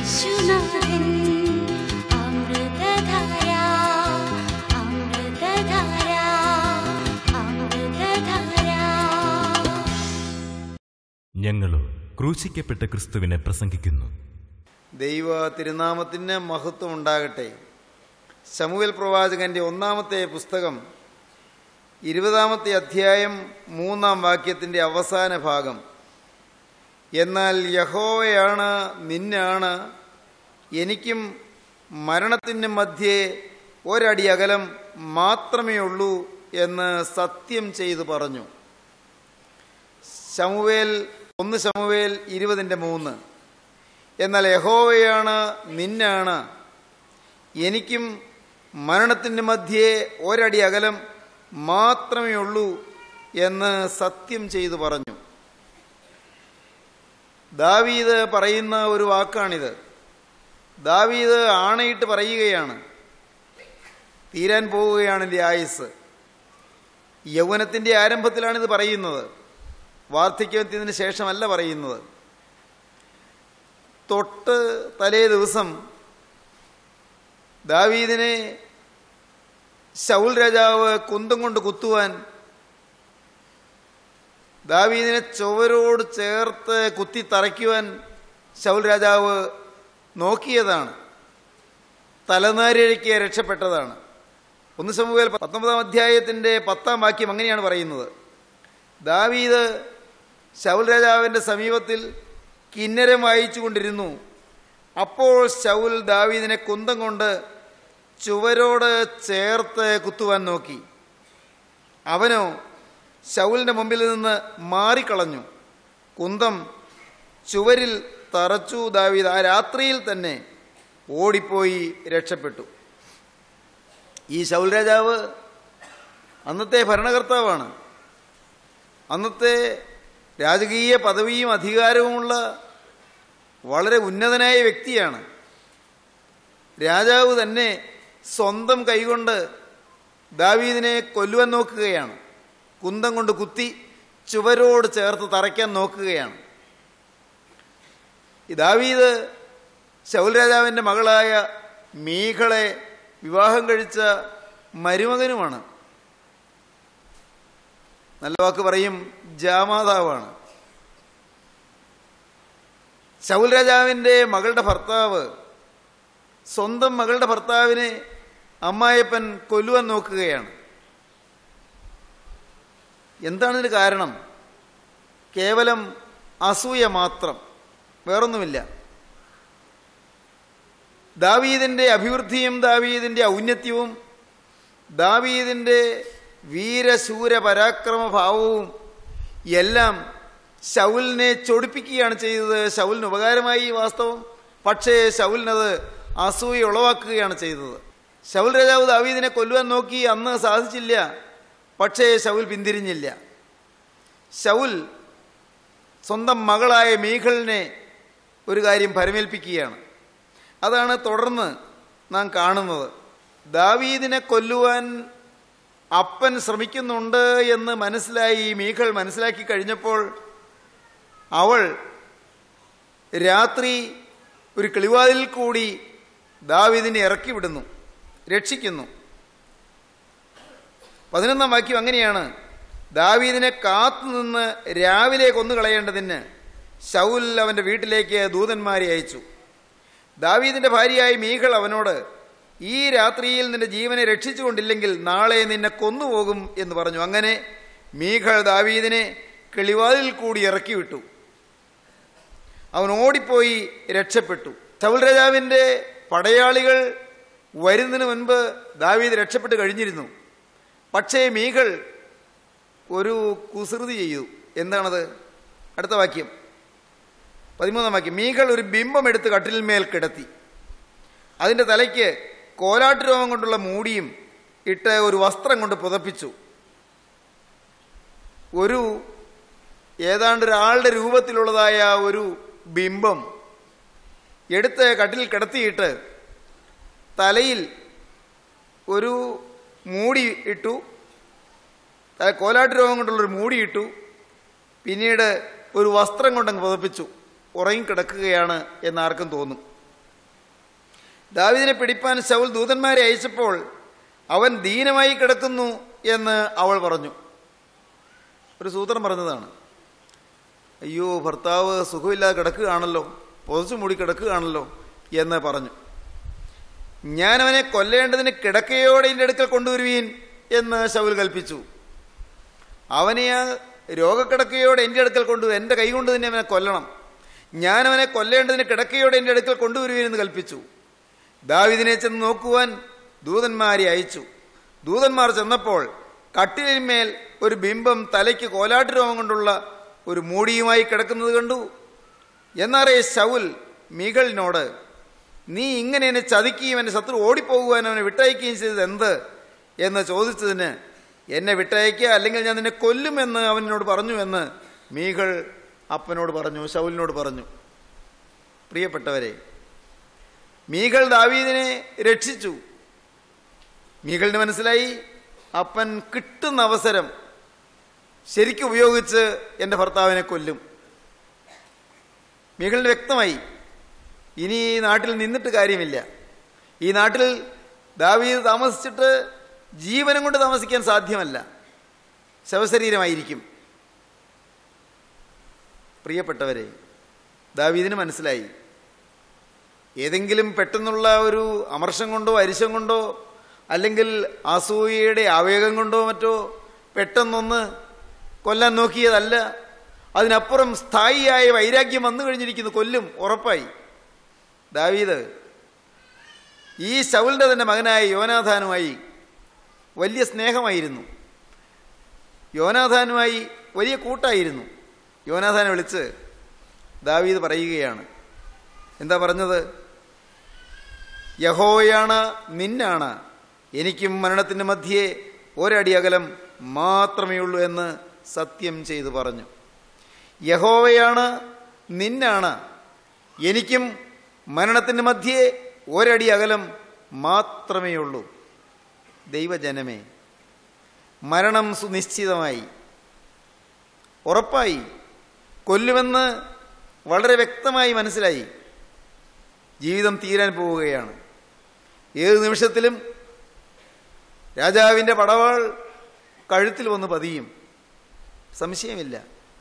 യേശുനാഥൻ അമൃതധാര അമൃതധാര അമൃതധാര ഞങ്ങളോ ക്രൂശിക്കപ്പെട്ട ക്രിസ്തുവിനെ പ്രസംഗിക്കുന്നു ദൈവ തിരുനാമത്തിന് മഹത്വം ഉണ്ടാകട്ടെ ശമുവേൽ പ്രവാചകന്റെ ഒന്നാമത്തെ പുസ്തകം ഇരുപതാമത്തെ അധ്യായം മൂന്നാം വാക്യത്തിൻ്റെ അവസാന ഭാഗം എന്നാൽ യഹോവയാണ് നിന്നാണ് എനിക്കും മരണത്തിൻ്റെ മധ്യേ ഒരടി അകലം മാത്രമേ ഉള്ളൂ എന്ന് സത്യം ചെയ്തു പറഞ്ഞു ശമുവേൽ ഒന്ന് ശമുവേൽ ഇരുപതിൻ്റെ മൂന്ന് എന്നാൽ യഹോവയാണ് നിന്നാണ് എനിക്കും മരണത്തിൻ്റെ മധ്യേ ഒരടി അകലം മാത്രമേ ഉള്ളൂ എന്ന് സത്യം ചെയ്തു പറഞ്ഞു ദാവീദ് പറയുന്ന ഒരു വാക്കാണിത് ദാവീദ് ആണയിട്ട് പറയുകയാണ് തീരാൻ പോവുകയാണ് എൻ്റെ ആയുസ് യൗവനത്തിൻ്റെ ആരംഭത്തിലാണിത് പറയുന്നത് വാർദ്ധക്യത്തിന് ശേഷമല്ല പറയുന്നത് തൊട്ട് തലേ ദിവസം ദാവീദിനെ ശൗൽ രാജാവ് കുന്തം കൊണ്ട് കുത്തുവാൻ ദാവീദിനെ ചുവരോട് ചേർത്ത് കുത്തി തറയ്ക്കുവാൻ ശൗൽ രാജാവ് നോക്കിയതാണ് തലനാരിഴയ്ക്ക് രക്ഷപ്പെട്ടതാണ് ഒന്ന് സമൂഹൽ പത്തൊമ്പതാം അധ്യായത്തിൻ്റെ പത്താം വാക്യം അങ്ങനെയാണ് പറയുന്നത് ദാവീദ് ശൗൽ രാജാവിൻ്റെ സമീപത്തിൽ കിന്നരം വായിച്ചു കൊണ്ടിരുന്നു അപ്പോൾ ശൗൽ ദാവീദിനെ കുന്തം കൊണ്ട് ചുവരോട് ചേർത്ത് കുത്തുവാൻ നോക്കി അവനോ ശൗലിൻ്റെ മുമ്പിൽ നിന്ന് മാറിക്കളഞ്ഞു കുന്തം ചുവരിൽ തറച്ചു ദാവീദ് ആ രാത്രിയിൽ തന്നെ ഓടിപ്പോയി രക്ഷപ്പെട്ടു ഈ ശൗൽ രാജാവ് അന്നത്തെ ഭരണകർത്താവാണ് അന്നത്തെ രാജകീയ പദവിയും അധികാരവുമുള്ള വളരെ ഉന്നതനായ വ്യക്തിയാണ് രാജാവ് തന്നെ സ്വന്തം കൈകൊണ്ട് ദാവീദിനെ കൊല്ലുവാൻ നോക്കുകയാണ് കുന്തം കൊണ്ട് കുത്തി ചുവരോട് ചേർത്ത് തറയ്ക്കാൻ നോക്കുകയാണ് ഈ ദാവീദ് ശൗൽ രാജാവിൻ്റെ മകളായ മീഖളെ വിവാഹം കഴിച്ച മരുമകനുമാണ് നല്ല വാക്ക് പറയും ജാമാതാവാണ് ശൗൽ രാജാവിൻ്റെ മകളുടെ ഭർത്താവ് സ്വന്തം മകളുടെ ഭർത്താവിനെ അമ്മായപ്പൻ കൊല്ലുവാൻ നോക്കുകയാണ് എന്താണ് ഇതിന് കാരണം കേവലം അസൂയ മാത്രം വേറൊന്നുമില്ല ദാവീദിൻ്റെ അഭിവൃദ്ധിയും ദാവീദിൻ്റെ ഔന്നത്യവും ദാവീദിൻ്റെ വീരശൂര പരാക്രമ ഭാവവും എല്ലാം ശൗലിനെ ചൊടിപ്പിക്കുകയാണ് ചെയ്തത് ശൗലിന് ഉപകാരമായി ഈ വാസ്തവം പക്ഷേ ശൗലിനത് അസൂയ ഉളവാക്കുകയാണ് ചെയ്തത് ശൗൽ രാജാവ് ദാവീദിനെ കൊല്ലുവാൻ നോക്കി അന്ന് സാധിച്ചില്ല പക്ഷേ ശൗൽ പിന്തിരിഞ്ഞില്ല ശൗൽ സ്വന്തം മകളായ മീഖളിനെ ഒരു കാര്യം പരമേൽപ്പിക്കുകയാണ് അതാണ് തുടർന്ന് നാം കാണുന്നത് ദാവീദിനെ കൊല്ലുവാൻ അപ്പൻ ശ്രമിക്കുന്നുണ്ട് എന്ന് മനസ്സിലായി മീഖൾ മനസ്സിലാക്കി കഴിഞ്ഞപ്പോൾ അവൾ രാത്രി ഒരു കിളിവാതിൽ കൂടി ദാവീദിനെ ഇറക്കി വിടുന്നു രക്ഷിക്കുന്നു പതിനൊന്നാം വാക്യം അങ്ങനെയാണ് ദാവീദിനെ കാത്തുനിന്ന് രാവിലെ കൊന്നുകളയേണ്ടതിന് ശൗൽ അവൻ്റെ വീട്ടിലേക്ക് ദൂതന്മാരെ അയച്ചു ദാവീദിന്റെ ഭാര്യയായ മീകൾ അവനോട് ഈ രാത്രിയിൽ നിന്റെ ജീവനെ രക്ഷിച്ചുകൊണ്ടില്ലെങ്കിൽ നാളെ നിന്നെ കൊന്നുപോകും എന്ന് പറഞ്ഞു അങ്ങനെ മീകൾ ദാവീദിനെ കിളിവാതിൽ കൂടി ഇറക്കി വിട്ടു അവൻ ഓടിപ്പോയി രക്ഷപ്പെട്ടു ശൗൽ രാജാവിൻ്റെ പടയാളികൾ വരുന്നതിന് മുൻപ് ദാവീദ് രക്ഷപ്പെട്ട് കഴിഞ്ഞിരുന്നു പക്ഷേ മീകൾ ഒരു കുസൃതി ചെയ്തു എന്താണത് അടുത്ത വാക്യം പതിമൂന്നാം വാക്യം മീകൾ ഒരു ബിംബം എടുത്ത് കട്ടിലിന്മേൽ കിടത്തി അതിൻ്റെ തലയ്ക്ക് കോലാട്ട് രോമം കൊണ്ടുള്ള മൂടിയും ഇട്ട് ഒരു വസ്ത്രം കൊണ്ട് പുതപ്പിച്ചു ഒരു ഏതാണ്ട് ഒരാളുടെ രൂപത്തിലുള്ളതായ ഒരു ബിംബം എടുത്ത് കട്ടിൽ കിടത്തിയിട്ട് തലയിൽ ഒരു മൂടി ഇട്ടു തല കോലാട്ട് രോഗം കൊണ്ടുള്ളൊരു മൂടി ഇട്ടു പിന്നീട് ഒരു വസ്ത്രം കൊണ്ടങ്ങ് പുതപ്പിച്ചു ഉറങ്ങിക്കിടക്കുകയാണ് എന്ന് ആർക്കും തോന്നും ദാവീദിനെ പിടിപ്പാൻ ശൗൽ ദൂതന്മാരെ അയച്ചപ്പോൾ അവൻ ദീനമായി കിടക്കുന്നു എന്ന് അവൾ പറഞ്ഞു ഒരു സൂത്രം പറഞ്ഞതാണ് അയ്യോ ഭർത്താവ് സുഖമില്ലാതെ കിടക്കുകയാണല്ലോ പൊതിച്ചു മൂടി കിടക്കുകയാണല്ലോ എന്ന് പറഞ്ഞു ഞാനവനെ കൊല്ലേണ്ടതിന് കിടക്കയോടെ എൻ്റെ അടുക്കൽ കൊണ്ടുവരുവീൻ എന്ന് ശൗൽ കൽപ്പിച്ചു അവനെ ആ രോഗക്കിടക്കയോടെ എൻ്റെ അടുക്കൽ കൊണ്ടുവരും എൻ്റെ കൈ കൊണ്ട് തന്നെ അവനെ കൊല്ലണം ഞാനവനെ കൊല്ലേണ്ടതിന് കിടക്കയോടെ എൻ്റെ അടുക്കൽ കൊണ്ടുവരുവീൻ എന്ന് കൽപ്പിച്ചു ദാവിദിനെ ചെന്ന് നോക്കുവാൻ ദൂതന്മാരെ അയച്ചു ദൂതന്മാർ ചെന്നപ്പോൾ കട്ടിലിന്മേൽ ഒരു ബിംബം തലയ്ക്ക് കോലാട്ട് രോഗം കൊണ്ടുള്ള ഒരു മൂടിയുമായി കിടക്കുന്നത് കണ്ടു എന്നറിയ ശൗൽ മീകളിനോട് നീ ഇങ്ങനെ എന്നെ ചതിക്കുകയും എൻ്റെ ശത്രു ഓടിപ്പോകുവാൻ അവനെ വിട്ടയക്കുകയും ചെയ്തത് എന്ത് എന്ന് ചോദിച്ചതിന് എന്നെ വിട്ടയക്കുക അല്ലെങ്കിൽ ഞാൻ നിന്നെ കൊല്ലുമെന്ന് അവനോട് പറഞ്ഞു എന്ന് മീകൾ അപ്പനോട് പറഞ്ഞു ശൗലിനോട് പറഞ്ഞു പ്രിയപ്പെട്ടവരെ മീകൾ ദാവീദിനെ രക്ഷിച്ചു മീകളിന് മനസ്സിലായി അപ്പൻ കിട്ടുന്ന അവസരം ശരിക്കും ഉപയോഗിച്ച് എൻ്റെ ഭർത്താവിനെ കൊല്ലും മീകളിന് വ്യക്തമായി ഇനി ഈ നാട്ടിൽ നിന്നിട്ട് കാര്യമില്ല ഈ നാട്ടിൽ ദാവീദ് താമസിച്ചിട്ട് ജീവനം കൊണ്ട് താമസിക്കാൻ സാധ്യമല്ല ശവശരീരമായിരിക്കും പ്രിയപ്പെട്ടവരെ ദാവീദിന് മനസ്സിലായി ഏതെങ്കിലും പെട്ടെന്നുള്ള ഒരു അമർഷം കൊണ്ടോ അരിശം കൊണ്ടോ അല്ലെങ്കിൽ അസൂയയുടെ ആവേഗം കൊണ്ടോ മറ്റോ പെട്ടെന്നൊന്ന് കൊല്ലാൻ നോക്കിയതല്ല അതിനപ്പുറം സ്ഥായിയായ വൈരാഗ്യം വന്നു കഴിഞ്ഞിരിക്കുന്നു കൊല്ലും ഉറപ്പായി ദാവീദ് ഈ ശൗലിൻ്റെ തന്നെ മകനായ യോനാഥാനുമായി വലിയ സ്നേഹമായിരുന്നു യോനാഥാനുമായി വലിയ കൂട്ടായിരുന്നു യോനാഥാനെ വിളിച്ച് ദാവീദ് പറയുകയാണ് എന്താ പറഞ്ഞത് യഹോയാണ് നിന്നാണ് എനിക്കും മരണത്തിൻ്റെ മധ്യേ ഒരടി അകലം മാത്രമേ ഉള്ളൂ എന്ന് സത്യം ചെയ്തു പറഞ്ഞു യഹോവയാണ് നിന്നാണ് എനിക്കും മരണത്തിൻ്റെ മധ്യേ ഒരടി അകലം മാത്രമേ ഉള്ളൂ ദൈവജനമേ മരണം സുനിശ്ചിതമായി ഉറപ്പായി കൊല്ലുമെന്ന് വളരെ വ്യക്തമായി മനസ്സിലായി ജീവിതം തീരാൻ പോവുകയാണ് ഏത് നിമിഷത്തിലും രാജാവിൻ്റെ പടവാൾ കഴുത്തിൽ വന്ന് പതിയും സംശയമില്ല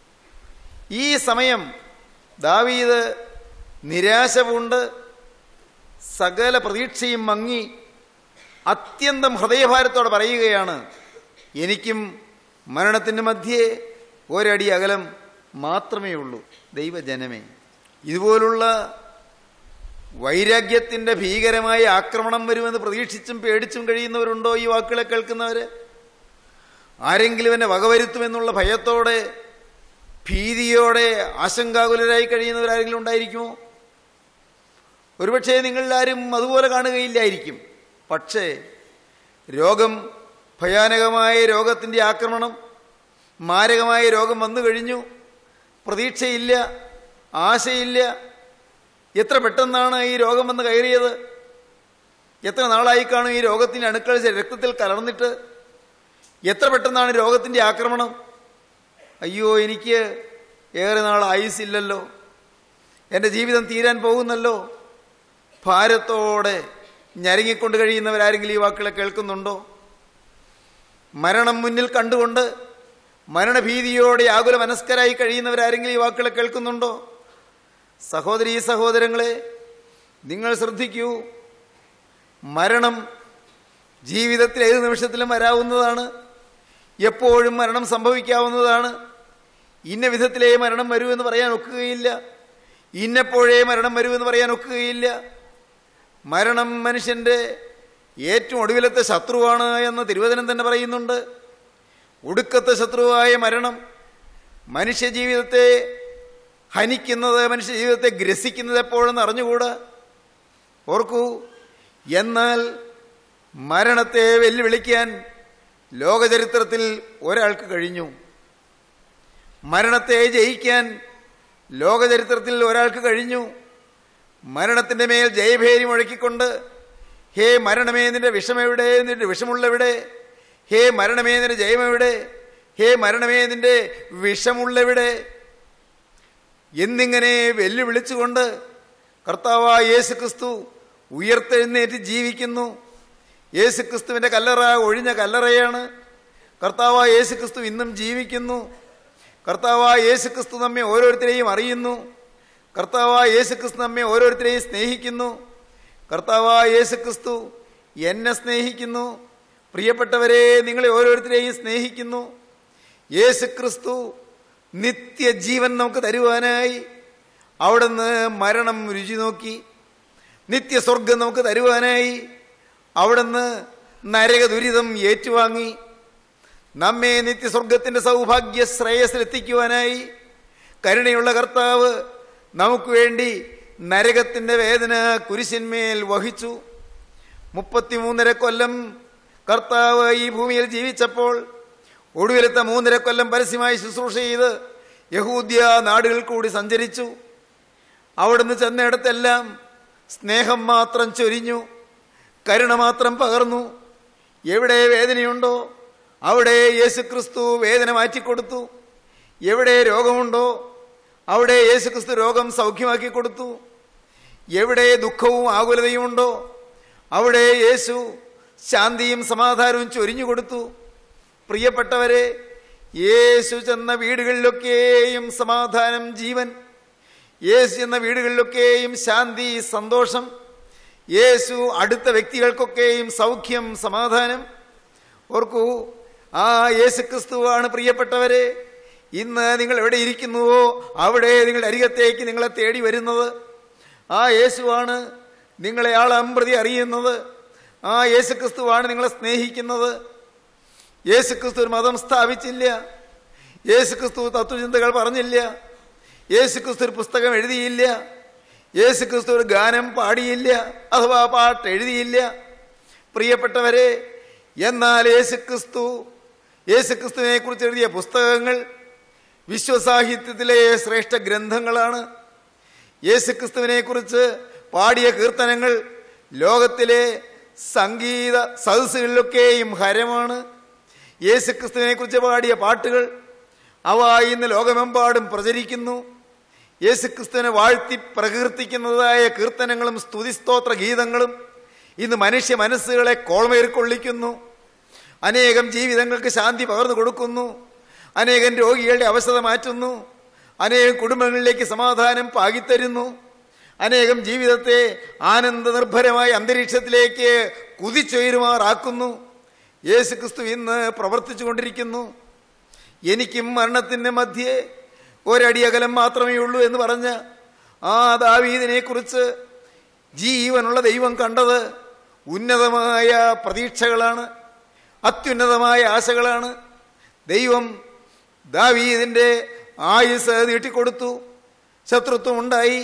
ഈ സമയം ദാവീദ് നിരാശ പൂണ്ട് സകല പ്രതീക്ഷയും മങ്ങി അത്യന്തം ഹൃദയഭാരത്തോടെ പറയുകയാണ് എനിക്കും മരണത്തിൻ്റെ മധ്യേ ഒരടി അകലം മാത്രമേ ഉള്ളൂ ദൈവജനമേ ഇതുപോലുള്ള വൈരാഗ്യത്തിൻ്റെ ഭീകരമായ ആക്രമണം വരുമെന്ന് പ്രതീക്ഷിച്ചും പേടിച്ചും കഴിയുന്നവരുണ്ടോ ഈ വാക്കുകളെ കേൾക്കുന്നവർ ആരെങ്കിലും എന്നെ വകവരുത്തുമെന്നുള്ള ഭയത്തോടെ ഭീതിയോടെ ആശങ്കാകുലരായി കഴിയുന്നവരാരെങ്കിലും ഉണ്ടായിരിക്കുമോ ഒരുപക്ഷെ നിങ്ങളാരും അതുപോലെ കാണുകയില്ലായിരിക്കും പക്ഷേ രോഗം ഭയാനകമായ രോഗത്തിൻ്റെ ആക്രമണം മാരകമായ രോഗം വന്നു കഴിഞ്ഞു പ്രതീക്ഷയില്ല ആശയില്ല എത്ര പെട്ടെന്നാണ് ഈ രോഗം വന്ന് കയറിയത് എത്ര നാളായി കാണും ഈ രോഗത്തിൻ്റെ അണുക്കൾ രക്തത്തിൽ കലർന്നിട്ട് എത്ര പെട്ടെന്നാണ് രോഗത്തിൻ്റെ ആക്രമണം അയ്യോ എനിക്ക് ഏറെ നാൾ ആയുസില്ലല്ലോ എൻ്റെ ജീവിതം തീരാൻ പോകുന്നല്ലോ ഭാരത്തോടെ ഞരങ്ങിക്കൊണ്ട് കഴിയുന്നവരാരെങ്കിലും ഈ വാക്കുകളെ കേൾക്കുന്നുണ്ടോ മരണം മുന്നിൽ കണ്ടുകൊണ്ട് മരണഭീതിയോടെ ആകുല മനസ്കരായി കഴിയുന്നവരാരെങ്കിലും ഈ വാക്കുകളെ കേൾക്കുന്നുണ്ടോ സഹോദരീ സഹോദരങ്ങളെ നിങ്ങൾ ശ്രദ്ധിക്കൂ മരണം ജീവിതത്തിൽ ഏത് നിമിഷത്തിലും വരാവുന്നതാണ് എപ്പോഴും മരണം സംഭവിക്കാവുന്നതാണ് ഇന്ന വിധത്തിലേ മരണം വരൂ എന്ന് പറയാൻ ഒക്കുകയില്ല ഇന്നപ്പോഴേ മരണം വരൂ എന്ന് പറയാൻ ഒക്കുകയില്ല മരണം മനുഷ്യൻ്റെ ഏറ്റവും ഒടുവിലത്തെ ശത്രുവാണ് എന്ന് തിരുവചനം തന്നെ പറയുന്നുണ്ട് ഒടുക്കത്തെ ശത്രുവായ മരണം മനുഷ്യജീവിതത്തെ ഹനിക്കുന്നത് മനുഷ്യജീവിതത്തെ ഗ്രസിക്കുന്നത് എപ്പോഴെന്ന് അറിഞ്ഞുകൂടാ ഓർക്കൂ എന്നാൽ മരണത്തെ വെല്ലുവിളിക്കാൻ ലോകചരിത്രത്തിൽ ഒരാൾക്ക് കഴിഞ്ഞു മരണത്തെ ജയിക്കാൻ ലോകചരിത്രത്തിൽ ഒരാൾക്ക് കഴിഞ്ഞു മരണത്തിൻ്റെ മേൽ ജയഭേരി മുഴക്കിക്കൊണ്ട് ഹേ മരണമേ നിന്റെ വിഷമെവിടെ നിന്റെ വിഷമുള്ളവിടെ ഹേ മരണമേ നിന്റെ ജയമെവിടെ ഹേ മരണമേ നിന്റെ വിഷമുള്ളവിടെ എന്നിങ്ങനെ വെല്ലുവിളിച്ചുകൊണ്ട് കർത്താവായ യേശു ക്രിസ്തു ഉയർത്തെഴുന്നേറ്റ് ജീവിക്കുന്നു യേശുക്രിസ്തുവിന്റെ കല്ലറ ഒഴിഞ്ഞ കല്ലറയാണ് കർത്താവായ യേശുക്രിസ്തു ഇന്നും ജീവിക്കുന്നു കർത്താവായ യേശുക്രിസ്തു നമ്മെ ഓരോരുത്തരെയും അറിയുന്നു കർത്താവായ യേശുക്രിസ്തു നമ്മെ ഓരോരുത്തരെയും സ്നേഹിക്കുന്നു കർത്താവായ യേശുക്രിസ്തു എന്നെ സ്നേഹിക്കുന്നു പ്രിയപ്പെട്ടവരെ നിങ്ങളെ ഓരോരുത്തരെയും സ്നേഹിക്കുന്നു യേശുക്രിസ്തു നിത്യജീവൻ നമുക്ക് തരുവാനായി അവിടുന്ന് മരണം രുചി നോക്കി നിത്യസ്വർഗം നമുക്ക് തരുവാനായി അവിടുന്ന് നരക ദുരിതം ഏറ്റുവാങ്ങി നമ്മെ നിത്യസ്വർഗത്തിന്റെ സൗഭാഗ്യ ശ്രേയസിലെത്തിക്കുവാനായി കരുണയുള്ള കർത്താവ് നമുക്ക് വേണ്ടി നരകത്തിന്റെ വേദന കുരിശന്മേൽ വഹിച്ചു മുപ്പത്തിമൂന്നര കൊല്ലം കർത്താവ് ഈ ഭൂമിയിൽ ജീവിച്ചപ്പോൾ ഒടുവിലത്തെ മൂന്നര കൊല്ലം പരസ്യമായി ശുശ്രൂഷ ചെയ്ത് യഹൂദ്യ നാടുകളിൽ കൂടി സഞ്ചരിച്ചു അവിടുന്ന് ചെന്നിടത്തെല്ലാം സ്നേഹം മാത്രം ചൊരിഞ്ഞു കരുണ മാത്രം പകർന്നു എവിടെ വേദനയുണ്ടോ അവിടെ യേശുക്രിസ്തു വേദന മാറ്റിക്കൊടുത്തു എവിടെ രോഗമുണ്ടോ അവിടെ യേശുക്രിസ്തു രോഗം സൗഖ്യമാക്കി കൊടുത്തു എവിടെ ദുഃഖവും ആകുലതയും ഉണ്ടോ അവിടെ യേശു ശാന്തിയും സമാധാനവും ചൊരിഞ്ഞു കൊടുത്തു പ്രിയപ്പെട്ടവരെ യേശു ചെന്ന വീടുകളിലൊക്കെയും സമാധാനം ജീവൻ യേശു ചെന്ന വീടുകളിലൊക്കെയും ശാന്തി സന്തോഷം യേശു അടുത്ത വ്യക്തികൾക്കൊക്കെയും സൗഖ്യം സമാധാനം ഓർക്കൂ ആ യേശു ക്രിസ്തുവാണ് പ്രിയപ്പെട്ടവരെ ഇന്ന് നിങ്ങൾ എവിടെ ഇരിക്കുന്നുവോ അവിടെ നിങ്ങളുടെ അരികത്തേക്ക് നിങ്ങളെ തേടി വരുന്നത് ആ യേശുവാണ് നിങ്ങളെ ആളമ്പ്രതി അറിയുന്നത് ആ യേശു ക്രിസ്തുവാണ് നിങ്ങളെ സ്നേഹിക്കുന്നത് യേശു ക്രിസ്തു ഒരു മതം സ്ഥാപിച്ചില്ല യേശു ക്രിസ്തു തത്വചിന്തകൾ പറഞ്ഞില്ല യേശു ക്രിസ്തു ഒരു പുസ്തകം എഴുതിയില്ല യേശു ക്രിസ്തു ഒരു ഗാനം പാടിയില്ല അഥവാ പാട്ട് എഴുതിയില്ല പ്രിയപ്പെട്ടവരെ എന്നാൽ യേശു ക്രിസ്തു യേശു ക്രിസ്തുവിനെ കുറിച്ച് എഴുതിയ പുസ്തകങ്ങൾ വിശ്വസാഹിത്യത്തിലെ ശ്രേഷ്ഠ ഗ്രന്ഥങ്ങളാണ് യേശു ക്രിസ്തുവിനെ കുറിച്ച് പാടിയ കീർത്തനങ്ങൾ ലോകത്തിലെ സംഗീത സദസ്സുകളിലൊക്കെയും ഹരമാണ് യേശു ക്രിസ്തുവിനെ കുറിച്ച് പാടിയ പാട്ടുകൾ അവ ഇന്ന് ലോകമെമ്പാടും പ്രചരിക്കുന്നു യേശു ക്രിസ്തുവിനെ വാഴ്ത്തി പ്രകീർത്തിക്കുന്നതായ കീർത്തനങ്ങളും സ്തുതിസ്തോത്ര ഗീതങ്ങളും ഇന്ന് മനുഷ്യ മനസ്സുകളെ കോൾമേറിക്കൊള്ളിക്കുന്നു അനേകം ജീവിതങ്ങൾക്ക് ശാന്തി പകർന്നു കൊടുക്കുന്നു അനേകം രോഗികളുടെ അവസ്ഥ മാറ്റുന്നു അനേകം കുടുംബങ്ങളിലേക്ക് സമാധാനം പാകിത്തരുന്നു അനേകം ജീവിതത്തെ ആനന്ദ നിർഭരമായ അന്തരീക്ഷത്തിലേക്ക് കുതിച്ചുയരുമാറാക്കുന്നു യേശു ക്രിസ്തു ഇന്ന് പ്രവർത്തിച്ചു കൊണ്ടിരിക്കുന്നു എനിക്കും മരണത്തിൻ്റെ മധ്യേ ഒരടി അകലം മാത്രമേ ഉള്ളൂ എന്ന് പറഞ്ഞ ആ ദാവീദിനെ കുറിച്ച് ജീവനുള്ള ദൈവം കണ്ടത് ഉന്നതമായ പ്രതീക്ഷകളാണ് അത്യുന്നതമായ ആശകളാണ് ദൈവം ദാവീദിൻ്റെ ആയുസ് നീട്ടിക്കൊടുത്തു ശത്രുത്വം ഉണ്ടായി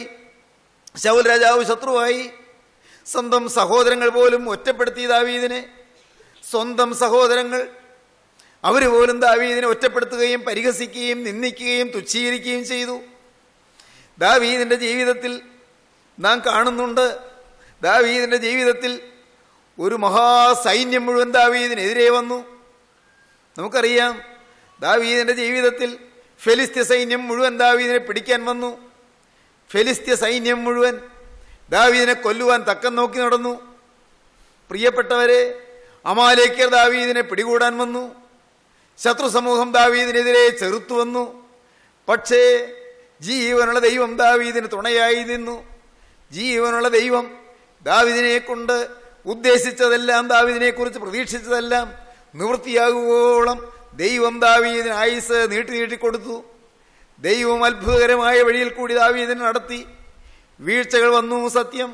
ശൗൽ രാജാവ് ശത്രുവായി സ്വന്തം സഹോദരങ്ങൾ പോലും ഒറ്റപ്പെടുത്തി ദാവീദിനെ സ്വന്തം സഹോദരങ്ങൾ അവർ പോലും ദാവീദിനെ ഒറ്റപ്പെടുത്തുകയും പരിഹസിക്കുകയും നിന്ദിക്കുകയും തുച്ഛീകരിക്കുകയും ചെയ്തു ദാവീദിൻ്റെ ജീവിതത്തിൽ നാം കാണുന്നുണ്ട് ദാവീദിൻ്റെ ജീവിതത്തിൽ ഒരു മഹാസൈന്യം മുഴുവൻ ദാവീദിനെതിരെ വന്നു നമുക്കറിയാം ദാവീദിൻ്റെ ജീവിതത്തിൽ ഫെലിസ്ത്യ സൈന്യം മുഴുവൻ ദാവീദിനെ പിടിക്കാൻ വന്നു ഫെലിസ്ത്യ സൈന്യം മുഴുവൻ ദാവീദിനെ കൊല്ലുവാൻ തക്കം നോക്കി നടന്നു പ്രിയപ്പെട്ടവരെ അമാലേക്കർ ദാവീദിനെ പിടികൂടാൻ വന്നു ശത്രു സമൂഹം ദാവീദിനെതിരെ ചെറുത്തു വന്നു പക്ഷേ ജീവനുള്ള ദൈവം ദാവീദിന് തുണയായി നിന്നു ജീവനുള്ള ദൈവം ദാവീദിനെ കൊണ്ട് ഉദ്ദേശിച്ചതെല്ലാം ദാവീദിനെ കുറിച്ച് പ്രതീക്ഷിച്ചതെല്ലാം നിവൃത്തിയാകുവോളം ദൈവം ദാവീദിന് ആയുസ് നീട്ടി നീട്ടിക്കൊടുത്തു ദൈവം അത്ഭുതകരമായ വഴിയിൽ കൂടി ദാവീദിനെ നടത്തി വീഴ്ചകൾ വന്നു സത്യം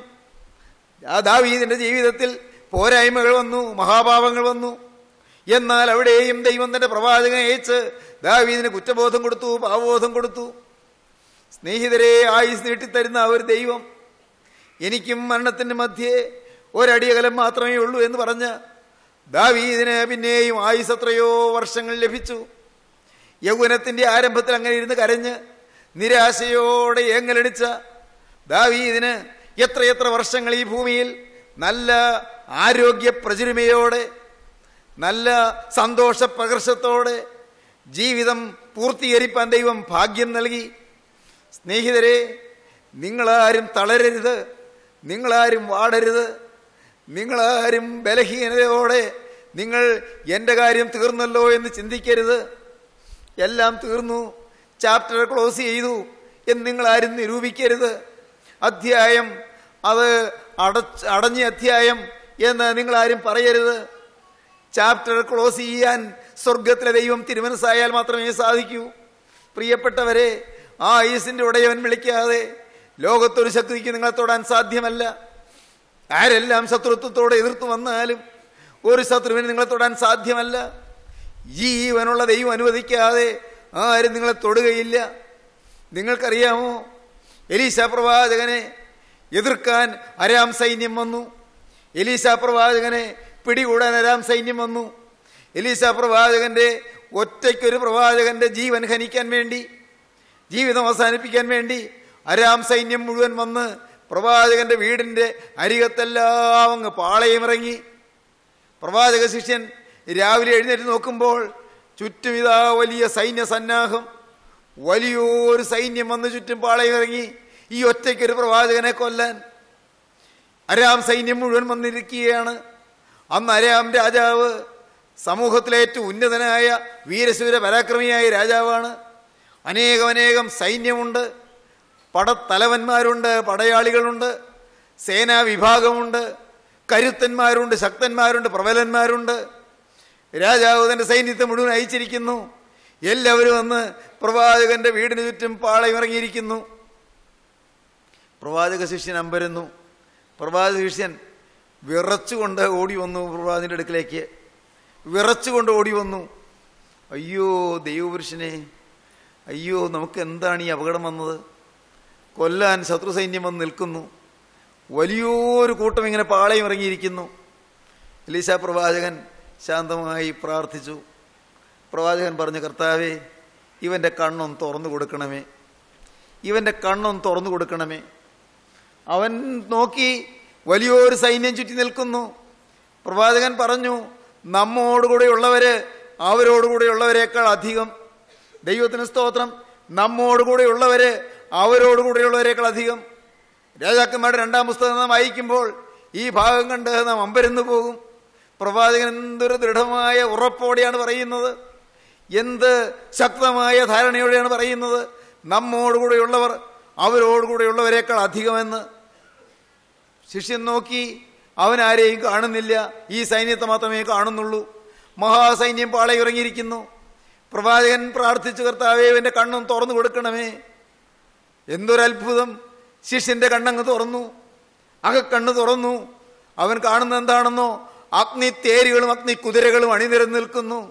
ആ ദാവീദിന്റെ ജീവിതത്തിൽ പോരായ്മകൾ വന്നു മഹാപാപങ്ങൾ വന്നു എന്നാൽ അവിടെയും ദൈവം തന്റെ പ്രവാചകനെ അയച്ച് ദാവീദിന് കുറ്റബോധം കൊടുത്തു പാവബോധം കൊടുത്തു സ്നേഹിതരെ ആയുസ് നീട്ടിത്തരുന്ന ആ ഒരു ദൈവം എനിക്കും മരണത്തിന്റെ മധ്യേ ഒരടിയകലം മാത്രമേ ഉള്ളൂ എന്ന് പറഞ്ഞ ദാവീദിന് പിന്നെയും ആയുസ് എത്രയോ വർഷങ്ങൾ ലഭിച്ചു യൗവനത്തിന്റെ ആരംഭത്തിൽ അങ്ങനെ ഇരുന്ന് കരഞ്ഞ് നിരാശയോടെ ഏങ്ങലടിച്ച ദാവീദിന് എത്രയെത്ര വർഷങ്ങൾ ഈ ഭൂമിയിൽ നല്ല ആരോഗ്യ പ്രചുരുമയോടെ നല്ല സന്തോഷ പ്രകർഷത്തോടെ ജീവിതം പൂർത്തീകരിപ്പാൻ ദൈവം ഭാഗ്യം നൽകി സ്നേഹിതരെ നിങ്ങളാരും തളരരുത് നിങ്ങളാരും വാടരുത് നിങ്ങളാരും ബലഹീനതയോടെ നിങ്ങൾ എൻ്റെ കാര്യം തീർന്നല്ലോ എന്ന് ചിന്തിക്കരുത് എല്ലാം തീർന്നു ചാപ്റ്റർ ക്ലോസ് ചെയ്തു എന്ന് നിങ്ങളാരും നിരൂപിക്കരുത് അധ്യായം അത് അടച്ച് അടഞ്ഞ അധ്യായം എന്ന് നിങ്ങളാരും പറയരുത് ചാപ്റ്റർ ക്ലോസ് ചെയ്യാൻ സ്വർഗത്തിലെ ദൈവം തിരുമനസ്സായാൽ മാത്രമേ സാധിക്കൂ പ്രിയപ്പെട്ടവരെ ആ ഐസിന്റെ ഉടയവൻ വിളിക്കാതെ ലോകത്തൊരു ശക്തിക്ക് നിങ്ങളെ തൊടാൻ സാധ്യമല്ല ആരെല്ലാം ശത്രുത്വത്തോടെ എതിർത്ത് വന്നാലും ഒരു ശത്രുവിന് നിങ്ങളെ തൊടാൻ സാധ്യമല്ല ജീവനുള്ള ദൈവം അനുവദിക്കാതെ ആരും നിങ്ങളെ തൊടുകയില്ല നിങ്ങൾക്കറിയാമോ എലീശ പ്രവാചകനെ എതിർക്കാൻ അരാം സൈന്യം വന്നു എലീശ പ്രവാചകനെ പിടികൂടാൻ അരാം സൈന്യം വന്നു എലീശ പ്രവാചകന്റെ ഒറ്റയ്ക്കൊരു പ്രവാചകന്റെ ജീവൻ ഹനിക്കാൻ വേണ്ടി ജീവിതം അവസാനിപ്പിക്കാൻ വേണ്ടി അരാം സൈന്യം മുഴുവൻ വന്ന് പ്രവാചകന്റെ വീടിന്റെ അരികത്തെല്ലാം അങ്ങ് പാളയമിറങ്ങി പ്രവാചക ശിഷ്യൻ രാവിലെ എഴുന്നേറ്റ് നോക്കുമ്പോൾ ചുറ്റും ഇതാ വലിയ സൈന്യ സന്നാഹം വലിയൊരു സൈന്യം വന്ന് ചുറ്റും പാളയമിറങ്ങി ഈ ഒറ്റയ്ക്കൊരു പ്രവാചകനെ കൊല്ലാൻ അരാം സൈന്യം മുഴുവൻ വന്നിരിക്കുകയാണ് അന്ന് അരാം രാജാവ് സമൂഹത്തിലെ ഏറ്റവും ഉന്നതനായ വീരശൂര പരാക്രമിയായ രാജാവാണ് അനേകം അനേകം സൈന്യമുണ്ട് പടത്തലവന്മാരുണ്ട് പടയാളികളുണ്ട് സേനാ വിഭാഗമുണ്ട് കരുത്തന്മാരുണ്ട് ശക്തന്മാരുണ്ട് പ്രബലന്മാരുണ്ട് രാജാവ് തന്റെ സൈന്യത്തെ മുഴുവൻ അയച്ചിരിക്കുന്നു എല്ലാവരും വന്ന് പ്രവാചകന്റെ വീടിന് ചുറ്റും പാളയമിറങ്ങിയിരിക്കുന്നു പ്രവാചക ശിഷ്യൻ അമ്പരുന്നു പ്രവാചക ശിഷ്യൻ വിറച്ചുകൊണ്ട് ഓടി വന്നു പ്രവാചകന്റെ അടുക്കിലേക്ക് വിറച്ചുകൊണ്ട് ഓടി വന്നു അയ്യോ ദൈവപുരുഷനെ അയ്യോ നമുക്ക് എന്താണ് ഈ അപകടം വന്നത് കൊല്ലാൻ ശത്രു സൈന്യം വന്ന് നിൽക്കുന്നു വലിയൊരു കൂട്ടം ഇങ്ങനെ പാളയം ഇറങ്ങിയിരിക്കുന്നു എലീശ പ്രവാചകൻ ശാന്തമായി പ്രാർത്ഥിച്ചു പ്രവാചകൻ പറഞ്ഞു കർത്താവേ ഇവൻ്റെ കണ്ണൊന്ന് തുറന്നു കൊടുക്കണമേ ഇവൻ്റെ കണ്ണൊന്ന് തുറന്നു കൊടുക്കണമേ അവൻ നോക്കി വലിയൊരു സൈന്യം ചുറ്റി നിൽക്കുന്നു പ്രവാചകൻ പറഞ്ഞു നമ്മോടുകൂടെയുള്ളവര് അവരോടുകൂടെയുള്ളവരെക്കാൾ അധികം ദൈവത്തിന് സ്തോത്രം നമ്മോടുകൂടെയുള്ളവര് അവരോടുകൂടെയുള്ളവരെക്കാൾ അധികം രാജാക്കന്മാരുടെ രണ്ടാം പുസ്തകം നാം വായിക്കുമ്പോൾ ഈ ഭാഗം കണ്ട് നാം അമ്പരന്ന് പോകും പ്രവാചകൻ എന്തൊരു ദൃഢമായ ഉറപ്പോടെയാണ് പറയുന്നത് എന്ത് ശക്തമായ ധാരണയോടെയാണ് പറയുന്നത് നമ്മോടുകൂടെയുള്ളവർ അവരോടുകൂടെയുള്ളവരെക്കാൾ അധികമെന്ന് ശിഷ്യൻ നോക്കി അവൻ ആരെയും കാണുന്നില്ല ഈ സൈന്യത്തെ മാത്രമേ കാണുന്നുള്ളൂ മഹാസൈന്യം പാളയിറങ്ങിയിരിക്കുന്നു പ്രവാചകൻ പ്രാർത്ഥിച്ചു കർത്താവേ എന്റെ കണ്ണും തുറന്നു കൊടുക്കണമേ എന്തൊരത്ഭുതം ശിഷ്യന്റെ കണ്ണങ്ങ് തുറന്നു അകക്കണ്ണ് തുറന്നു അവൻ കാണുന്ന എന്താണെന്നോ അഗ്നി തേരുകളും അഗ്നി കുതിരകളും അണിനിരന്ന് നിൽക്കുന്നു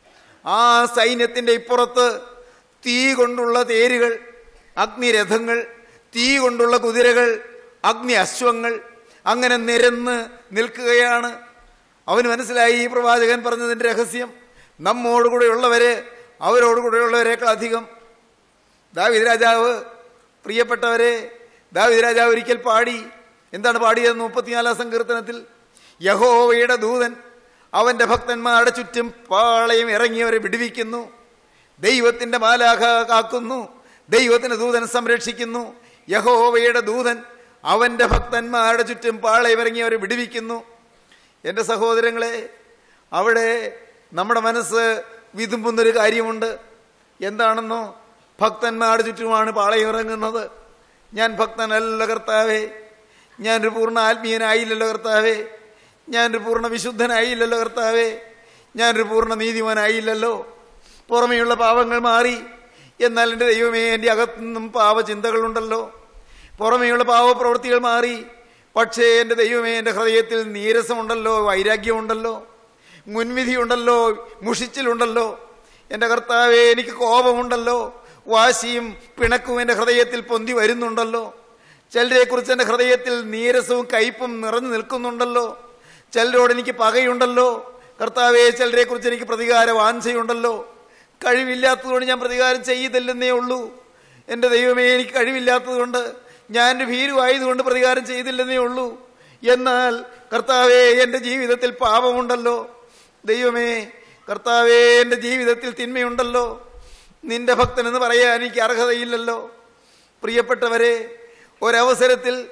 ആ സൈന്യത്തിന്റെ ഇപ്പുറത്ത് തീ കൊണ്ടുള്ള തേരുകൾ അഗ്നിരഥങ്ങൾ തീ കൊണ്ടുള്ള കുതിരകൾ അഗ്നി അശ്വങ്ങൾ അങ്ങനെ നിരന്ന് നിൽക്കുകയാണ് അവന് മനസ്സിലായി ഈ പ്രവാചകൻ പറഞ്ഞതിന്റെ രഹസ്യം നമ്മോടുകൂടെയുള്ളവര് അവരോടുകൂടെയുള്ളവരെക്കാൾ അധികം ദാവിദ് രാജാവ് പ്രിയപ്പെട്ടവരെ ദാവിദ് രാജാവ് ഒരിക്കൽ പാടി എന്താണ് പാടിയത് മുപ്പത്തിനാലാം സങ്കീർത്തനത്തിൽ യഹോവയുടെ ദൂതൻ അവന്റെ ഭക്തന്മാരുടെ ചുറ്റും പാളയം ഇറങ്ങിയവരെ വിടുവിക്കുന്നു ദൈവത്തിന്റെ മാലാഖ കാക്കുന്നു ദൈവത്തിന്റെ ദൂതൻ സംരക്ഷിക്കുന്നു യഹോവയുടെ ദൂതൻ അവന്റെ ഭക്തന്മാരുടെ ചുറ്റും പാളയം ഇറങ്ങിയവരെ വിടുവിക്കുന്നു എൻ്റെ സഹോദരങ്ങളെ അവിടെ നമ്മുടെ മനസ്സ് വിതുമ്പുന്നൊരു കാര്യമുണ്ട് എന്താണെന്നോ ഭക്തന്മാരുടെ ചുറ്റുമാണ് പാളയം ഇറങ്ങുന്നത് ഞാൻ ഭക്തനല്ല കർത്താവേ ഞാനൊരു പൂർണ്ണ ആത്മീയനായില്ലല്ലോ കർത്താവേ ഞാനൊരു പൂർണ്ണ വിശുദ്ധനായില്ലല്ലോ കർത്താവേ ഞാനൊരു പൂർണ്ണ നീതിമാനായില്ലല്ലോ പുറമെയുള്ള പാവങ്ങൾ മാറി എന്നാൽ എൻ്റെ ദൈവമേ എൻ്റെ അകത്തുനിന്നും പാവചിന്തകളുണ്ടല്ലോ പുറമെയുള്ള പാവപ്രവൃത്തികൾ മാറി പക്ഷേ എൻ്റെ ദൈവമേ എൻ്റെ ഹൃദയത്തിൽ നീരസമുണ്ടല്ലോ വൈരാഗ്യമുണ്ടല്ലോ മുൻവിധിയുണ്ടല്ലോ മുഷിച്ചിലുണ്ടല്ലോ എൻ്റെ കർത്താവെ എനിക്ക് കോപമുണ്ടല്ലോ വാശിയും പിണക്കും എൻ്റെ ഹൃദയത്തിൽ പൊന്തി വരുന്നുണ്ടല്ലോ ചിലരെക്കുറിച്ച് എൻ്റെ ഹൃദയത്തിൽ നീരസവും കയ്പും നിറഞ്ഞു നിൽക്കുന്നുണ്ടല്ലോ ചിലരോട് എനിക്ക് പകയുണ്ടല്ലോ കർത്താവെ ചിലരെക്കുറിച്ച് എനിക്ക് പ്രതികാര വാഞ്ചയുണ്ടല്ലോ കഴിവില്ലാത്തതുകൊണ്ട് ഞാൻ പ്രതികാരം ചെയ്തില്ലെന്നേ ഉള്ളൂ എൻ്റെ ദൈവമേ എനിക്ക് കഴിവില്ലാത്തതുകൊണ്ട് ഞാൻ ഒരു ഭീരുവായതുകൊണ്ട് പ്രതികാരം ചെയ്തില്ലെന്നേ ഉള്ളൂ എന്നാൽ കർത്താവെ എൻ്റെ ജീവിതത്തിൽ പാപമുണ്ടല്ലോ ദൈവമേ കർത്താവെ എൻ്റെ ജീവിതത്തിൽ തിന്മയുണ്ടല്ലോ നിന്റെ ഭക്തനെന്ന് പറയാൻ എനിക്ക് അർഹതയില്ലല്ലോ പ്രിയപ്പെട്ടവരെ ഒരവസരത്തിൽ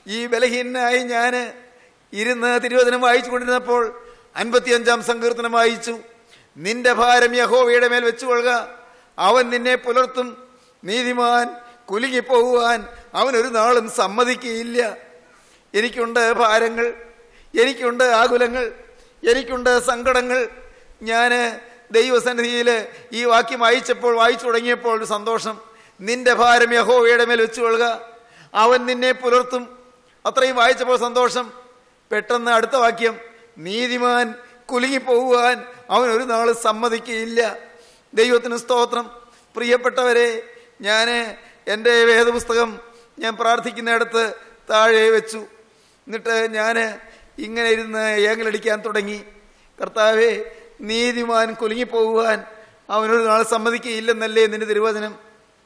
ഈ ബലഹീനായി ഞാൻ ഇരുന്ന് തിരുവചനം വായിച്ചു കൊണ്ടിരുന്നപ്പോൾ അൻപത്തിയഞ്ചാം സങ്കീർത്തനം വായിച്ചു നിന്റെ ഭാരം യഹോവയുടെ മേൽ വെച്ചുകൊള്ളുക അവൻ നിന്നെ പുലർത്തും നീതിമാൻ കുലുങ്ങിപ്പോകുവാൻ അവൻ ഒരു നാളും സമ്മതിക്കുകയില്ല എനിക്കുണ്ട് ഭാരങ്ങൾ എനിക്കുണ്ട് ആകുലങ്ങൾ എനിക്കുണ്ട് സങ്കടങ്ങൾ ഞാൻ ദൈവസന്നിധിയിൽ ഈ വാക്യം വായിച്ചപ്പോൾ വായിച്ചു തുടങ്ങിയപ്പോൾ ഒരു സന്തോഷം നിന്റെ ഭാരം യഹോവയുടെ മേൽ വെച്ചുകൊള്ളുക അവൻ നിന്നെ പുലർത്തും അത്രയും വായിച്ചപ്പോൾ സന്തോഷം പെട്ടെന്ന് അടുത്ത വാക്യം നീതിമാൻ കുലുങ്ങിപ്പോകുവാൻ അവൻ ഒരു നാൾ സമ്മതിക്കുകയില്ല ദൈവത്തിന് സ്തോത്രം പ്രിയപ്പെട്ടവരെ ഞാൻ എൻ്റെ വേദപുസ്തകം ഞാൻ പ്രാർത്ഥിക്കുന്നിടത്ത് താഴെ വെച്ചു എന്നിട്ട് ഞാൻ ഇങ്ങനെ ഇരുന്ന് ഏങ്ങലടിക്കാൻ തുടങ്ങി കർത്താവെ നീതിമാൻ കുലുങ്ങിപ്പോകുവാൻ അവനൊരു നാൾ സമ്മതിക്കുകയില്ലെന്നല്ലേ നിന്റെ തിരുവചനം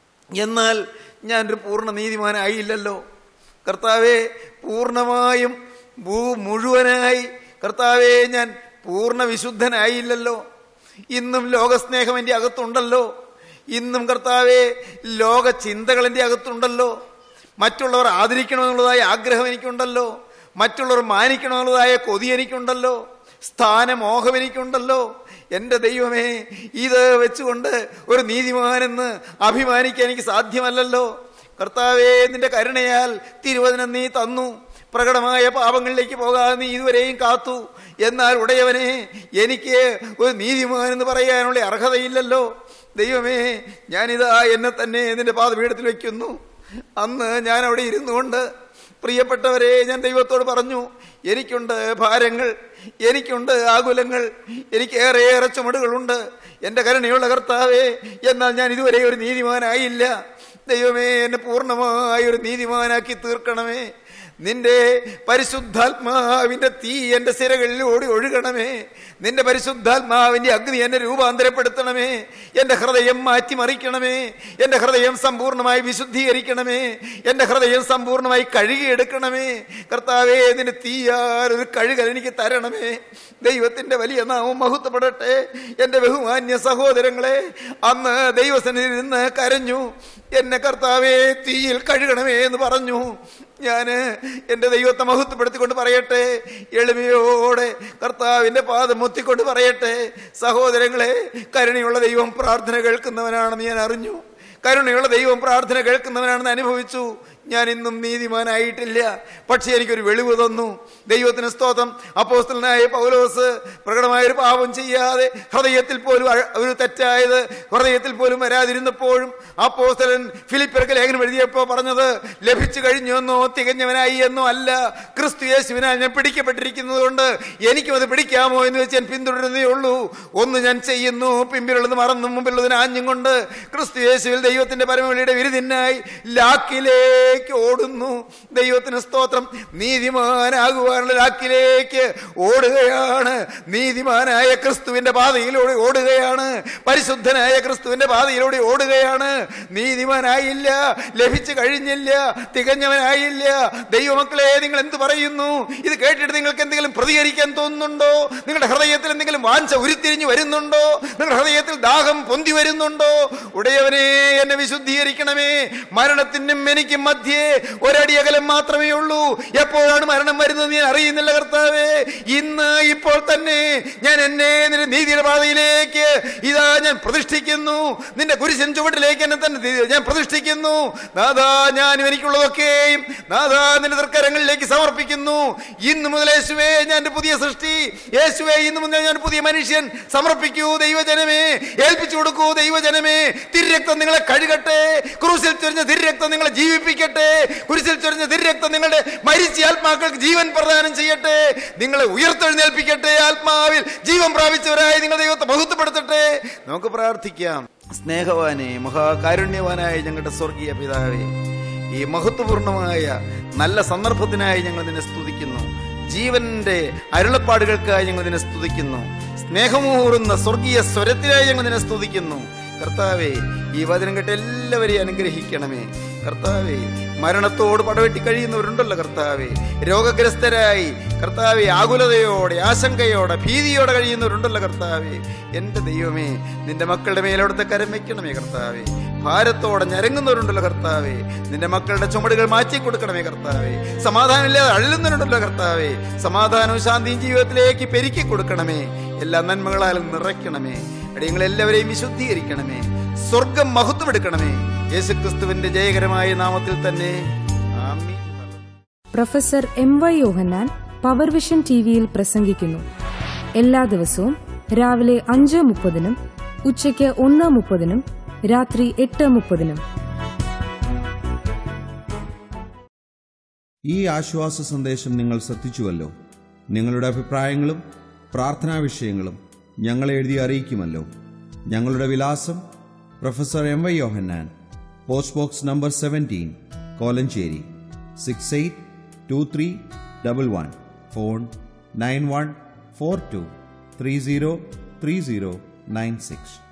എന്നാൽ ഞാനൊരു പൂർണ്ണ നീതിമാനായില്ലല്ലോ കർത്താവെ പൂർണ്ണമായും ഭൂ മുഴുവനായി കർത്താവെ ഞാൻ പൂർണ്ണ വിശുദ്ധനായില്ലല്ലോ ഇന്നും ലോകസ്നേഹം എൻ്റെ അകത്തുണ്ടല്ലോ ഇന്നും കർത്താവെ ലോക ചിന്തകൾ എൻ്റെ അകത്തുണ്ടല്ലോ മറ്റുള്ളവർ ആദരിക്കണമെന്നുള്ളതായ ആഗ്രഹം എനിക്കുണ്ടല്ലോ മറ്റുള്ളവർ മാനിക്കണമെന്നുള്ളതായ കൊതി എനിക്കുണ്ടല്ലോ സ്ഥാനമോഹം എനിക്കുണ്ടല്ലോ എൻ്റെ ദൈവമേ ഇത് വെച്ചുകൊണ്ട് ഒരു നീതിമാനെന്ന് അഭിമാനിക്കാൻ എനിക്ക് സാധ്യമല്ലല്ലോ കർത്താവേ നിന്റെ കരുണയാൽ തിരുവചനം നീ തന്നു പ്രകടമായ പാപങ്ങളിലേക്ക് പോകാതെ നീ ഇതുവരെയും കാത്തു എന്നാൽ ഉടയവനെ എനിക്ക് ഒരു നീതിമാൻ എന്ന് പറയാനുള്ള അർഹതയില്ലല്ലോ ദൈവമേ ഞാനിതാ എന്നെ തന്നെ നിന്റെ പാദപീഠത്തിൽ വയ്ക്കുന്നു അന്ന് ഞാൻ അവിടെ ഇരുന്നു കൊണ്ട് പ്രിയപ്പെട്ടവരെ ഞാൻ ദൈവത്തോട് പറഞ്ഞു എനിക്കുണ്ട് ഭാരങ്ങൾ എനിക്കുണ്ട് ആകുലങ്ങൾ എനിക്ക് ഏറെ ഏറെ ചുമടുകളുണ്ട് എൻ്റെ കരുണയുള്ള കർത്താവേ എന്നാൽ ഞാൻ ഇതുവരെ ഒരു നീതിമാനായില്ല ദൈവമേ എന്നെ പൂർണ്ണമായ ഒരു നീതിമാനാക്കി തീർക്കണമേ നിന്റെ പരിശുദ്ധാത്മാവിന്റെ തീ എന്റെ സിരകളിൽ ഓടി ഒഴുകണമേ നിന്റെ പരിശുദ്ധാത്മാവിന്റെ അഗ്നി എന്നെ രൂപാന്തരപ്പെടുത്തണമേ എന്റെ ഹൃദയം മാറ്റിമറിക്കണമേ എന്റെ ഹൃദയം സമ്പൂർണ്ണമായി വിശുദ്ധീകരിക്കണമേ എന്റെ ഹൃദയം സമ്പൂർണ്ണമായി കഴുകിയെടുക്കണമേ കർത്താവേ നിന്റെ തീയാൽ ഒരു കഴുകൽ എനിക്ക് തരണമേ ദൈവത്തിന്റെ വലിയ നാമം മഹത്വപ്പെടട്ടെ എന്റെ ബഹുമാന്യ സഹോദരങ്ങളെ അന്ന് ദൈവസന്നിധിയിൽ നിന്ന് കരഞ്ഞു എന്നെ കർത്താവേ തീയിൽ കഴുകണമേ എന്ന് പറഞ്ഞു ഞാൻ എൻ്റെ ദൈവത്തെ മഹത്വപ്പെടുത്തിക്കൊണ്ട് പറയട്ടെ എളിമയോടെ കർത്താവിൻ്റെ പാദം മുത്തിക്കൊണ്ട് പറയട്ടെ സഹോദരങ്ങളെ കരുണയുള്ള ദൈവം പ്രാർത്ഥന കേൾക്കുന്നവനാണെന്ന് ഞാൻ അറിഞ്ഞു കരുണയുള്ള ദൈവം പ്രാർത്ഥന കേൾക്കുന്നവനാണെന്ന് അനുഭവിച്ചു ഞാൻ ഇന്നും നീതിമാനായിട്ടില്ല പക്ഷെ എനിക്കൊരു വെളിവ് തന്നു ദൈവത്തിന് സ്തോത്രം അപ്പോസ്തലനായ പൗലോസ് പ്രകടമായൊരു പാപം ചെയ്യാതെ ഹൃദയത്തിൽ പോലും അഴ- ഒരു തെറ്റായത് ഹൃദയത്തിൽ പോലും വരാതിരുന്നപ്പോഴും അപ്പോസ്തലൻ ഫിലിപ്പിറക്ക് ലേഖനം എഴുതിയപ്പോൾ പറഞ്ഞത് ലഭിച്ചു കഴിഞ്ഞു എന്നോ തികഞ്ഞവനായി എന്നോ അല്ല ക്രിസ്തു യേശുവിനാൽ ഞാൻ പിടിക്കപ്പെട്ടിരിക്കുന്നത് കൊണ്ട് എനിക്കും അത് പിടിക്കാമോ എന്ന് വെച്ച് ഞാൻ പിന്തുടരുന്നേ ഉള്ളൂ ഒന്ന് ഞാൻ ചെയ്യുന്നു പിമ്പിലുള്ളത് മറന്നും മുമ്പിലുള്ളതിന് ആഞ്ഞും കൊണ്ട് ക്രിസ്തു യേശുവിൽ ദൈവത്തിന്റെ പരമവിളിയുടെ വിരുദിനായി ലാക്കിലേക്ക് ഓടുന്നു ദൈവത്തിന് സ്തോത്രം നീതിമാനാകുവാനുള്ള ലാക്കിലേക്ക് ഓടുകയാണ് നീതിമാനായ ക്രിസ്തുവിന്റെ പാതയിലൂടെ ഓടുകയാണ് പരിശുദ്ധനായ ക്രിസ്തുവിന്റെ പാതയിലൂടെ ഓടുകയാണ് നീതിമാനായില്ല ലഭിച്ചു കഴിഞ്ഞില്ല തികഞ്ഞവനായില്ല ദൈവമക്കളെ നിങ്ങൾ എന്ത് പറയുന്നു ഇത് കേട്ടിട്ട് നിങ്ങൾക്ക് എന്തെങ്കിലും പ്രതികരിക്കാൻ തോന്നുന്നുണ്ടോ നിങ്ങളുടെ ഹൃദയത്തിൽ എന്തെങ്കിലും വാഞ്ച ഉരുത്തിരിഞ്ഞു വരുന്നുണ്ടോ നിങ്ങളുടെ ഹൃദയത്തിൽ ദാഹം പൊന്തി വരുന്നുണ്ടോ ഉടയവനെ എന്നെ വിശുദ്ധീകരിക്കണമേ മരണത്തിനും എനിക്കും മധ്യേ ഒരടി അകലം മാത്രമേ ഉള്ളൂ എപ്പോഴാണ് മരണം വരുന്നത് ഞാൻ അറിയുന്നില്ല കർത്താവേ ഇന്ന് ഇപ്പോൾ തന്നെ ഞാൻ എന്നെ നിന്റെ നീതിയുടെ പാതയിലേക്ക് ഇതാ ഞാൻ പ്രതിഷ്ഠിക്കുന്നു നിന്റെ കുരിശൻ ചുവട്ടിലേക്ക് എന്നെ തന്നെ തി- ഞാൻ പ്രതിഷ്ഠിക്കുന്നു നാഥാ ഞാൻ എനിക്കുള്ളതൊക്കെയും നാഥാ നിന്റെ തർക്കരങ്ങളിലേക്ക് സമർപ്പിക്കുന്നു ഇന്ന് മുതൽ യേശുവേ ഞാൻ ഒരു പുതിയ സൃഷ്ടി യേശുവേ ഇന്ന് മുതൽ ഞാൻ ഒരു പുതിയ മനുഷ്യൻ സമർപ്പിക്കൂ ദൈവജനമേ ഏൽപ്പിച്ചു കൊടുക്കൂ ദൈവജനമേ തിരക്തം നിങ്ങളെ കഴുകട്ടെ ക്രൂസിൽ ചൊരിഞ്ഞ തിരക്തം നിങ്ങളെ ജീവിപ്പിക്കട്ടെ കുരിശിൽ ചൊരിഞ്ഞ തിരക്തം നിങ്ങളുടെ മരിച്ച ആത്മാക്കൾക്ക് ജീവൻ പ്രദാനം ചെയ്യട്ടെ നിങ്ങളെ ഉയർത്തെഴുന്നേൽപ്പിക്കട്ടെ ആത്മാവിൽ ജീവൻ പ്രാപിച്ചവരായി നിങ്ങൾ ദൈവത്തെ ബഹുത്വപ്പെടുത്തട്ടെ നമുക്ക് പ്രാർത്ഥിക്കാം സ്നേഹവാനെ മഹാകാരുണ്യവാനായ ഞങ്ങളുടെ സ്വർഗീയ പിതാവേ ഈ മഹത്വപൂർണമായ നല്ല സന്ദർഭത്തിനായി ഞങ്ങൾ നിന്നെ സ്തുതിക്കുന്നു ജീവന്റെ അരുളപ്പാടുകൾക്കായി ഞങ്ങൾ നിന്നെ സ്തുതിക്കുന്നു സ്നേഹമൂറുന്ന സ്വർഗീയ സ്വരത്തിനായി ഞങ്ങൾ നിന്നെ സ്തുതിക്കുന്നു കർത്താവെ ഈ വചനം കേട്ട് എല്ലാവരെയും അനുഗ്രഹിക്കണമേ കർത്താവെ മരണത്തോട് പടവെട്ടി കഴിയുന്നവരുണ്ടല്ലോ കർത്താവെ രോഗഗ്രസ്തരായി കർത്താവെ ആകുലതയോടെ ആശങ്കയോടെ ഭീതിയോടെ കഴിയുന്നവരുണ്ടല്ലോ കർത്താവെ എൻ്റെ ദൈവമേ നിന്റെ മക്കളുടെ മേലോടത്തെ കരം വെക്കണമേ കർത്താവെ ഭാരത്തോടെ ഞരങ്ങുന്നവരുണ്ടല്ലോ കർത്താവേ നിന്റെ മക്കളുടെ ചുമടുകൾ മാറ്റി കൊടുക്കണമേ കർത്താവേ സമാധാനമില്ലാതെ അള്ളുന്നവരുണ്ടല്ലോ കർത്താവേ സമാധാനവും ശാന്തിയും ജീവിതത്തിലേക്ക് പെരുക്കി കൊടുക്കണമേ എല്ലാ നന്മകളാലും നിറയ്ക്കണമേ അടിയങ്ങളെല്ലാവരെയും വിശുദ്ധീകരിക്കണമേ സ്വർഗം മഹത്വമെടുക്കണമേ യേശുക്രിസ്തുവിന്റെ ജയകരമായ നാമത്തിൽ തന്നെ ആമീൻ professor M Y Yohannan power vision T വിയിൽ പ്രസംഗിക്കുന്നു എല്ലാ ദിവസവും രാവിലെ അഞ്ച് മുപ്പതിനും ഉച്ചയ്ക്ക് ഒന്ന് മുപ്പതിനും രാത്രി എട്ട് മുപ്പതിനും ഈ ആശ്വാസ സന്ദേശം നിങ്ങൾ ശ്രദ്ധിച്ചുവല്ലോ നിങ്ങളുടെ അഭിപ്രായങ്ങളും പ്രാർത്ഥനാ വിഷയങ്ങളും ഞങ്ങളെ എഴുതി അറിയിക്കുമല്ലോ ഞങ്ങളുടെ വിലാസം professor M Y Yohannan post box number seventeen Kolenchery six eight two three double one phone nine one four two three zero three zero nine six